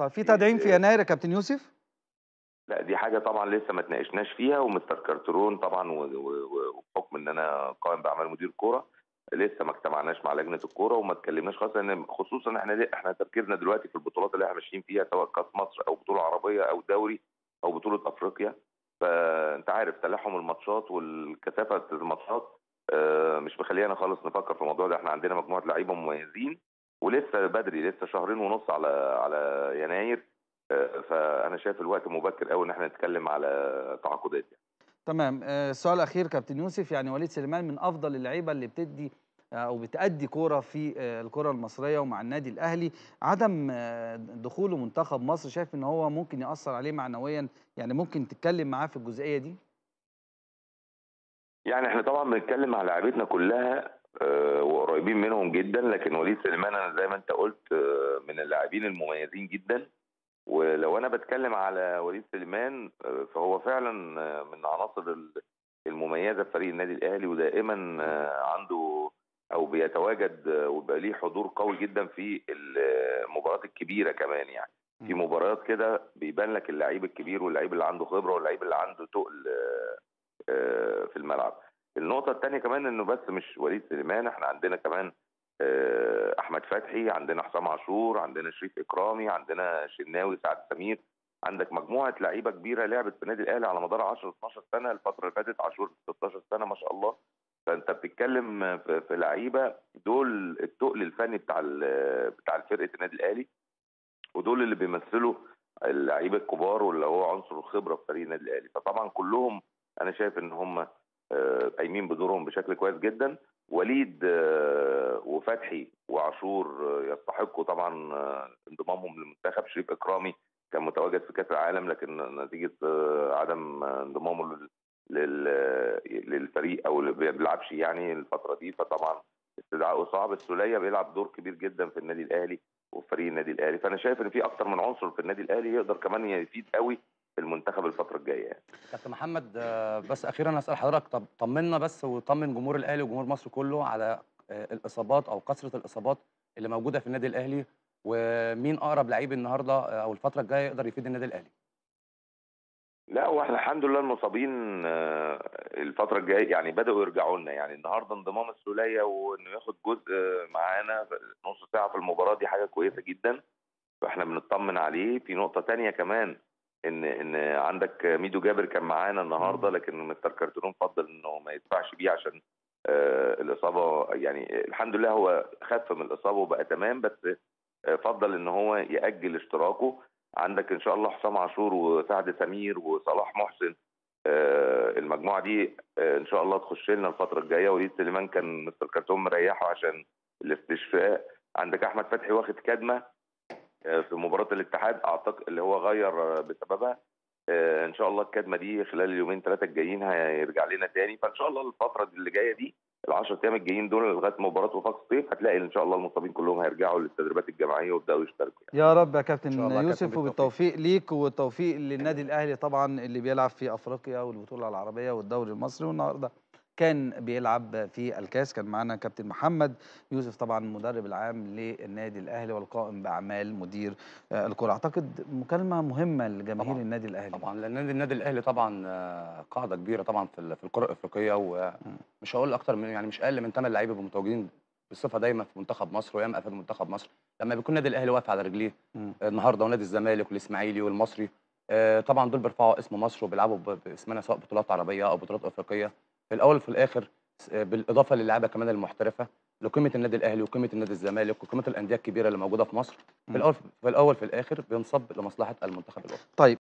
طب في تدعيم في يناير يا كابتن يوسف؟ لا دي حاجه طبعا لسه ما تناقشناش فيها ومستر كارترون طبعا و- و- و- وبحكم ان انا قائم باعمال مدير كوره لسه ما اجتمعناش مع لجنه الكوره وما اتكلمناش خالص لان خصوصا احنا احنا تركيزنا دلوقتي في البطولات اللي احنا ماشيين فيها سواء كاس مصر او بطوله عربيه او دوري او بطوله افريقيا فانت عارف تلاحم الماتشات والكثافه الماتشات آه، مش مخلينا خالص نفكر في الموضوع ده احنا عندنا مجموعه لعيبه مميزين ولسه بدري لسه شهرين ونص على على يناير آه، فانا شايف الوقت مبكر قوي ان احنا نتكلم على تعاقدات يعني. تمام آه، السؤال الاخير كابتن يوسف يعني وليد سليمان من افضل اللعيبه اللي بتدي آه، او بتأدي كوره في آه، الكره المصريه ومع النادي الاهلي عدم آه، دخوله منتخب مصر شايف ان هو ممكن ياثر عليه معنويا يعني ممكن تتكلم معاه في الجزئيه دي يعني احنا طبعا بنتكلم على لعيبتنا كلها آه، وقريبين منهم جدا لكن وليد سليمان انا زي ما انت قلت آه، من اللاعبين المميزين جدا ولو انا بتكلم على وليد سليمان آه، فهو فعلا آه، من العناصر ال- المميزه في فريق النادي الاهلي ودائما آه، عنده او بيتواجد آه، ويبقى ليه حضور قوي جدا في المباريات الكبيره كمان يعني في مم. مباريات كده بيبان لك اللعيب الكبير واللعيب اللي عنده خبره واللعيب اللي عنده تقل آه، آه، في الملعب النقطة الثانية كمان انه بس مش وليد سليمان احنا عندنا كمان آه، احمد فتحي عندنا حسام عاشور عندنا شريف اكرامي عندنا شناوي سعد سمير عندك مجموعة لعيبة كبيرة لعبت في النادي الاهلي على مدار 10 12 سنة الفترة اللي فاتت عاشور 16 سنة ما شاء الله فانت بتتكلم في في لعيبة دول التقل الفني بتاع ال- بتاع فرقة النادي الاهلي ودول اللي بيمثلوا اللعيبه الكبار واللي هو عنصر الخبره في فريق النادي الاهلي فطبعا كلهم انا شايف ان هم آه، قايمين بدورهم بشكل كويس جدا وليد آه، وفتحي وعاشور آه، يستحقوا طبعا آه، انضمامهم للمنتخب شريف اكرامي كان متواجد في كاس العالم لكن نتيجه آه، عدم آه، انضمامه لل- لل- للفريق او اللي ما بيلعبش يعني الفتره دي فطبعا استدعائه صعب السوليه بيلعب دور كبير جدا في النادي الاهلي وفي فريق النادي الاهلي فانا شايف ان في اكتر من عنصر في النادي الاهلي يقدر كمان يفيد قوي في المنتخب الفتره الجايه يعني. كابتن محمد آه، بس اخيرا اسال حضرتك طب طمنا بس وطمن جمهور الاهلي وجمهور مصر كله على آه، الاصابات او كثره الاصابات اللي موجوده في النادي الاهلي ومين اقرب لعيب النهارده آه، او الفتره الجايه يقدر يفيد النادي الاهلي لا واحنا الحمد لله المصابين آه، الفتره الجايه يعني بداوا يرجعوا لنا يعني النهارده انضمام السوليه وانه ياخد جزء معانا نص ساعه في المباراه دي حاجه كويسه جدا فاحنا بنطمن عليه في نقطه تانية كمان ان ان عندك ميدو جابر كان معانا النهارده لكن مستر كارتون فضل انه ما يدفعش بيه عشان آه، الاصابه يعني الحمد لله هو خف من الاصابه وبقى تمام بس آه، فضل ان هو ياجل اشتراكه عندك ان شاء الله حسام عاشور وسعد سمير وصلاح محسن آه، المجموعه دي آه، ان شاء الله تخش لنا الفتره الجايه وليد سليمان كان مستر كارتون مريحه عشان الاستشفاء عندك احمد فتحي واخد كدمه آه، في مباراه الاتحاد اعتقد اللي هو غير آه، بسببها آه، ان شاء الله الكدمه دي خلال اليومين ثلاثه الجايين هيرجع لنا تاني فان شاء الله الفتره اللي جايه دي ال10 ايام الجايين دول لغايه مباراه وفاق الصيف هتلاقي ان شاء الله المصابين كلهم هيرجعوا للتدريبات الجماعيه ويبداوا يشتركوا يعني. يا رب يا إن شاء كابتن الله يا كابتن يوسف بالتوفيق. وبالتوفيق ليك والتوفيق للنادي الاهلي طبعا اللي بيلعب في افريقيا والبطوله العربيه والدوري المصري والنهارده كان بيلعب في الكاس كان معانا كابتن محمد يوسف طبعا المدرب العام للنادي الاهلي والقائم باعمال مدير آه، الكره اعتقد مكالمه مهمه لجماهير طبعاً. النادي الاهلي طبعا لان النادي- النادي الاهلي طبعا آه، قاعده كبيره طبعا في ال- في الكره الافريقيه ومش هقول اكتر من يعني مش اقل من ثمان لعيبه بيبقوا متواجدين بصفه دايما في منتخب مصر وياما افاد منتخب مصر لما بيكون النادي الاهلي واقف على رجليه مم. النهارده ونادي الزمالك والاسماعيلي والمصري آه، طبعا دول بيرفعوا اسم مصر وبيلعبوا ب- باسمنا سواء بطولات عربيه او بطولات افريقيه في الاول وفي الاخر س- آه، بالاضافه للعيبه كمان المحترفه لقيمه النادي الاهلي وقيمه النادي الزمالك وقيمه الانديه الكبيره اللي موجوده في مصر مم. في الاول في الاول في الاخر بينصب لمصلحه المنتخب الوطني طيب